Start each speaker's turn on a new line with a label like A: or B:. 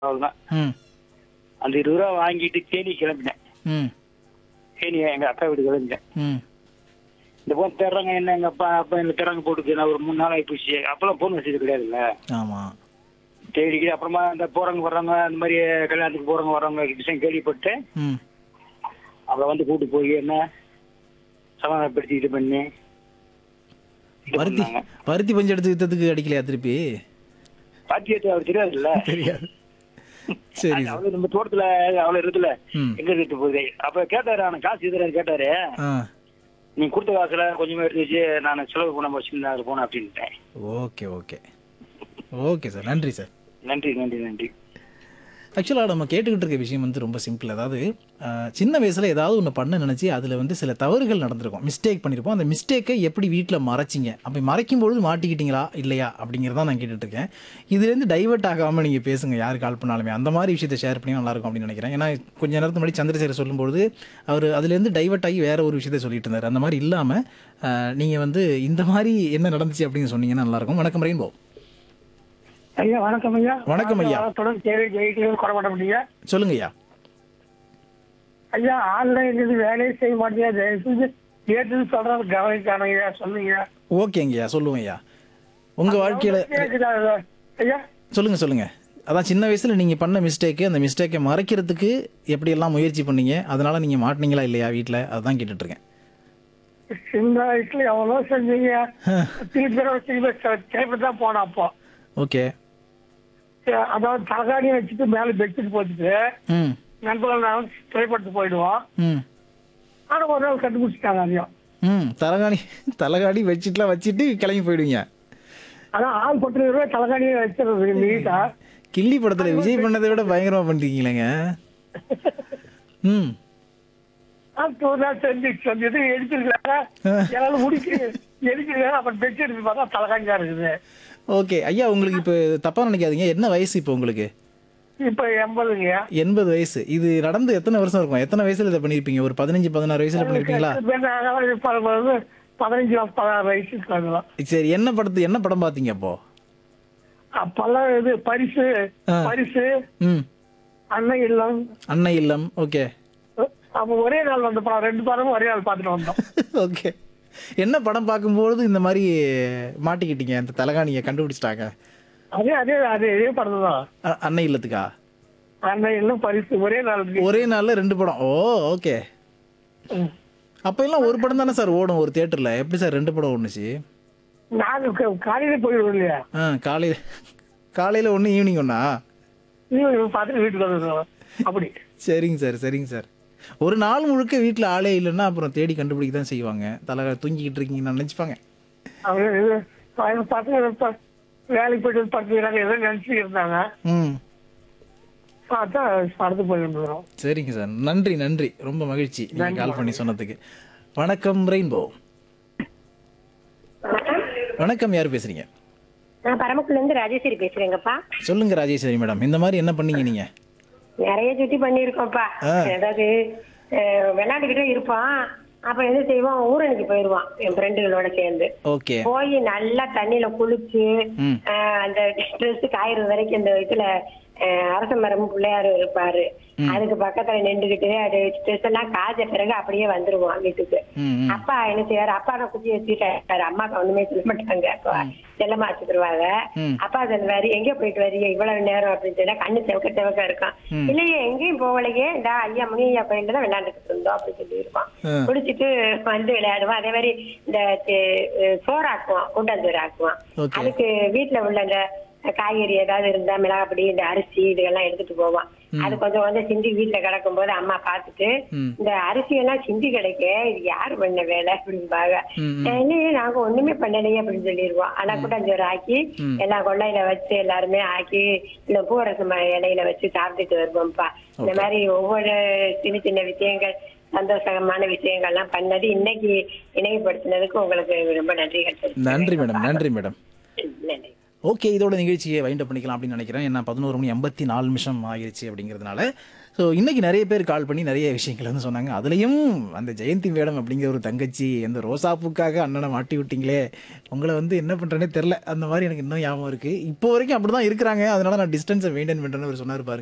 A: அவ்வளவுதான்
B: ம்
A: அந்த இருபது ரூபா வாங்கிட்டு தேனி கிளம்பினேன்
B: ம்
A: தேனி எங்க அக்கா வீடு கிளம்பிட்டேன்
B: ம்
A: இந்த போன் தேடுறாங்க என்ன எங்க அப்பா அப்பா என்ன தேடுறாங்க போட்டுக்கு நான் ஒரு மூணு நாள் ஆகி போச்சு அப்பெல்லாம் போன் வசதி கிடையாதுல்ல
B: ஆமாம்
A: தேடிக்கிட்டு அப்புறமா இந்த போறவங்க வர்றவங்க அந்த மாதிரி கல்யாணத்துக்கு போறவங்க வர்றவங்க விஷயம் கேள்விப்பட்டு
B: ம்
A: அவளை வந்து கூட்டு போய் என்ன சமாதானப்படுத்தி இது பண்ணி இது
B: பருத்தி
A: பண்ணாங்க.
B: பருத்தி பஞ்சு எடுத்து வித்ததுக்கு அடிக்கலையா திருப்பி
A: பாத்தியத்தை அவர் தெரியாதுல்ல
B: தெரியாது சரி சார்
A: அவளு நம்ம தோட்டத்துல அவ்வளவு இருக்குல்ல
B: ம்
A: எங்க இருக்கு போகுது அப்ப கேட்டாரு ஆனா காசு இதுல கேட்டாரு
B: ஆ
A: நீ கொடுத்த காசுல கொஞ்சமா எடுத்து வச்சு நான் செலவு பண்ண வச்சிருந்தேன் அது போனேன் அப்படின்ட்டேன்
B: ஓகே ஓகே ஓகே சார் நன்றி சார்
A: நன்றி நன்றி நன்றி
B: ஆக்சுவலாக நம்ம கேட்டுக்கிட்டு இருக்க விஷயம் வந்து ரொம்ப சிம்பிள் அதாவது அஹ், சின்ன வயசில் ஏதாவது ஒன்று பண்ண நினச்சி அதில் வந்து சில தவறுகள் நடந்திருக்கும் மிஸ்டேக் பண்ணியிருப்போம் அந்த மிஸ்டேக்கை எப்படி வீட்டில் மறைச்சிங்க அப்படி மறைக்கும் பொழுது மாட்டிக்கிட்டீங்களா இல்லையா அப்படிங்கிறத நான் கேட்டுட்டு இருக்கேன் இதுலேருந்து டைவர்ட் ஆகாமல் நீங்கள் பேசுங்க யார் கால் பண்ணாலுமே அந்த மாதிரி விஷயத்தை ஷேர் பண்ணி நல்லாயிருக்கும் அப்படின்னு நினைக்கிறேன் ஏன்னா கொஞ்ச நேரத்துக்கு முன்னாடி சந்திரசேகர் சொல்லும்போது அவர் அதுலேருந்து டைவர்ட் ஆகி வேற ஒரு விஷயத்தை சொல்லிட்டு இருந்தார் அந்த மாதிரி இல்லாமல் நீங்கள் வந்து இந்த மாதிரி என்ன நடந்துச்சு அப்படின்னு சொன்னீங்கன்னா நல்லாயிருக்கும் வணக்கம் ரெயின்போ
A: ஐயா வணக்கம் ஐயா
B: வணக்கம் ஐயா.
A: தொடர்ந்து தேவை ஜெயிக்கணும் குறை பண்ண முடியுங்க
B: சொல்லுங்க ஐயா
A: ஐயா ஆன்லைன் இது வேலையே செய்ய மாட்டேங்க தயவு செஞ்சு கேட்டு சொல்றது கவனிக்கான ஐயா சொல்லுங்க
B: ஓகேங்கய்யா சொல்லுவோம் ஐயா உங்கள் வாழ்க்கையில்
A: கேக்குதா ஐயா
B: சொல்லுங்க சொல்லுங்க அதான் சின்ன வயசுல நீங்க பண்ண மிஸ்டேக்கு அந்த மிஸ்டேக்கை மறைக்கிறதுக்கு எப்படியெல்லாம் முயற்சி பண்ணீங்க அதனால நீங்க மாட்டினீங்களா இல்லையா வீட்ல அதான் கேட்டுட்டு இருக்கேன்
A: சின்ன வயசுல எவ்வளோ செஞ்சீங்க திருப்பி திருப்பி திருப்பி தான் போனோம் அப்போ
B: ஓகே
A: அதாவது தலகாணியை வச்சுட்டு மேலே பெட்ஷீட் போட்டுட்டு
B: ம்
A: நண்பர்கள் நாள் திரைப்படத்துக்கு போயிடுவோம்
B: ம்
A: ஆனா ஒரு நாள் கண்டுபிடிச்சிட்டாங்க அதையும்
B: ம் தலகாணி தலகாணி வச்சுட்டுலாம் வச்சுட்டு கிளம்பி போயிடுவீங்க
A: அதான் ஆள் பத்து ரூபாய் தலகாணியை வச்சிருது நீட்டா
B: கில்லி படத்துல விஜய் பண்ணதை விட பயங்கரமா பண்ணிருக்கீங்களேங்க ம்
A: அது ஒரு நாள் செஞ்சு செஞ்சது எடுத்துருக்காங்க என்னால முடிச்சு எடுத்துருக்காங்க அப்புறம் பெட்ஷீட் எடுத்து பார்த்தா தலகாணியா இருக்குது
B: ஓகே ஐயா உங்களுக்கு இப்போ தப்பா நினைக்காதீங்க என்ன வயசு இப்போ உங்களுக்கு
A: இப்ப எண்பதுங்க
B: எண்பது வயசு இது நடந்து எத்தனை வருஷம் இருக்கும் எத்தனை வயசுல இதை பண்ணியிருப்பீங்க ஒரு பதினஞ்சு பதினாறு வயசுல பண்ணியிருப்பீங்களா
A: பதினஞ்சு பதினாறு வயசு இருக்காங்களா
B: சரி என்ன படத்து என்ன படம் பார்த்தீங்க அப்போ
A: அப்பெல்லாம் இது பரிசு
B: ஆ.
A: பரிசு
B: ம்
A: அன்னை இல்லம்
B: அன்னை இல்லம் ஓகே
A: அப்ப ஒரே நாள் வந்த படம் ரெண்டு படமும் ஒரே நாள் பார்த்துட்டு வந்தோம்
B: ஓகே என்ன படம் பார்க்கும்போது இந்த மாதிரி மாட்டிக்கிட்டீங்க அந்த தலகாணியை கண்டுபிடிச்சிட்டாங்க
A: அதே அதே அதே இதே படம் தான்
B: அ- அன்னை இல்லத்துக்கா
A: அன்னை இல்லம் பரிசு ஒரே நாள் இருக்கு.
B: ஒரே நாள்ல ரெண்டு படம் ஓ ஓகே
A: ம்.
B: அப்ப எல்லாம் ஒரு படம் தானே சார் ஓடும் ஒரு தியேட்டர்ல எப்படி சார் ரெண்டு படம் ஓடுனுச்சு
A: நாங்க க- காலையில போயிடுவோம் இல்லையா
B: ஆ காலையில காலையில ஒன்று ஈவினிங் ஒன்றா
A: நீங்க பார்த்துட்டு வீட்டுக்கு வந்துடுவோம் அப்படி
B: சரிங்க சார் சரிங்க சார் ஒரு நாள் முழுக்க வீட்டில் ஆளே இல்லைன்னா அப்புறம் தேடி கண்டுபிடிக்க தான் செய்வாங்க தலை தூங்கிக்கிட்டு இருக்கீங்கன்னு நினச்சிப்பாங்க
A: அவங்க இது அவங்க பசங்க இப்ப வேலைக்கு போயிட்டு படுத்துக்கிறாங்க ஏதோ நினைச்சு இருந்தாங்க
B: ம்
A: பார்த்தா படத்து போய் வந்துடும்
B: சரிங்க சார் நன்றி நன்றி ரொம்ப மகிழ்ச்சி நீங்கள் கால் பண்ணி சொன்னதுக்கு வணக்கம் ரெயின்போ வணக்கம் யார் பேசுறீங்க
C: நான் பரமக்குள்ள இருந்து ராஜேஸ்வரி பேசுறேங்கப்பா
B: சொல்லுங்க ராஜேஸ்வரி மேடம் இந்த மாதிரி என்ன பண்ணீங்க நீங்க
C: நிறைய சுத்தி பண்ணியிருக்கோம்ப்பா
B: ஆ.
C: அதாவது அஹ், விளையாண்டுக்கிட்டே இருப்பான் அப்புறம் என்ன செய்வான் ஊரணிக்கு போயிடுவான் என் ஃப்ரெண்டுகளோட சேர்ந்து
B: ஓகே
C: போய் நல்லா தண்ணியில குளிச்சு
B: ம்.
C: அஹ், அந்த ட்ரெஸ் காயிறது வரைக்கும் இந்த இதுல அஹ், அரச மரம் பிள்ளையாரு இருப்பாரு அதுக்கு பக்கத்துல நின்றுகிட்டு அது ட்ரெஸ் எல்லாம் காய்ச்ச பிறகு அப்படியே வந்துருவான் வீட்டுக்கு
B: ம் ம்.
C: அப்பா என்ன செய்வாரு அப்பா நான் குச்சி வச்சுட்டாரு அம்மாக்கு ஒண்ணுமே சொல்ல மாட்டாங்க அப்பா செல்லமா வச்சுக்கிடுவாங்க
B: ம்.
C: அப்பா சொல்லுவாரு எங்க போயிட்டு வரீங்க இவ்வளவு நேரம் அப்படின்னு சொல்லி கண்ணு செவக்க செவக்க இருக்கான் இல்லையே எங்கேயும் போகலையே இந்த ஐயா முனி ஐயா கோயில்ல தான் விளையாண்டுட்டு இருந்தோம் அப்படின்னு சொல்லி இருப்பான்
B: ஆ.
C: குடிச்சிட்டு வந்து விளையாடுவான் அதே மாதிரி இந்த தி- சோறாக்குவான் கூட்டாஞ்சோறு ஆக்குவான்
B: Okay.
C: அதுக்கு வீட்டுல உள்ள இந்த காய்கறி ஏதாவது இருந்தா மிளகாப்பொடி இந்த அரிசி இதெல்லாம் எடுத்துட்டு போவான் அது கொஞ்சம் கொஞ்சம் சிந்தி வீட்டுல கிடக்கும் போது அம்மா பார்த்துட்டு
B: ம்.
C: இந்த அரிசி எல்லாம் சிந்தி கிடைக்க இது யாரு பண்ண வேலை அப்படிம்பாங்க
B: ம், ம்.
C: இல்லையே நாங்க ஒண்ணுமே பண்ணலையே அப்படின்னு சொல்லிடுவோம் ஆனா கூட்டாஞ்சோறு ஆக்கி எல்லா கொள்ளையில வச்சு எல்லாருமே ஆக்கி இந்த பூரசம் இலையில வச்சு சாப்பிட்டுட்டு வருவோம்ப்பா இந்த மாதிரி ஒவ்வொரு சின்ன சின்ன விஷயங்கள் சந்தோஷமான விஷயங்கள்லாம் பண்ணது இன்னைக்கு இணையப்படுத்தினதுக்கு உங்களுக்கு ரொம்ப நன்றிகள் தெரிவிச்சுக்கிறேன்.
B: நன்றி மேடம் நன்றி மேடம்
C: நன்றி
B: ஓகே இதோட நிகழ்ச்சியை வைண்ட் அப் பண்ணிக்கலாம் அப்படின்னு நினைக்கிறேன் ஏன்னா பதினோரு மணி ஐம்பத்தி நாலு நிமிஷம் ஆகிருச்சு அப்படிங்கிறதுனால ஸோ இன்னைக்கு நிறைய பேர் கால் பண்ணி நிறைய விஷயங்கள் வந்து சொன்னாங்க அதுலேயும் அந்த ஜெயந்தி மேடம் அப்படிங்கிற ஒரு தங்கச்சி அந்த ரோசாப்பூக்காக அண்ணனை மாட்டி விட்டீங்களே உங்களை வந்து என்ன பண்ணுறேனே தெரில அந்த மாதிரி எனக்கு இன்னும் ஞாபகம் இருக்குது இப்போ வரைக்கும் அப்படி தான் இருக்கிறாங்க அதனால நான் டிஸ்டன்ஸை மெயின்டைன் பண்ணுறேன்னு அவர் சொன்னார் பாருங்க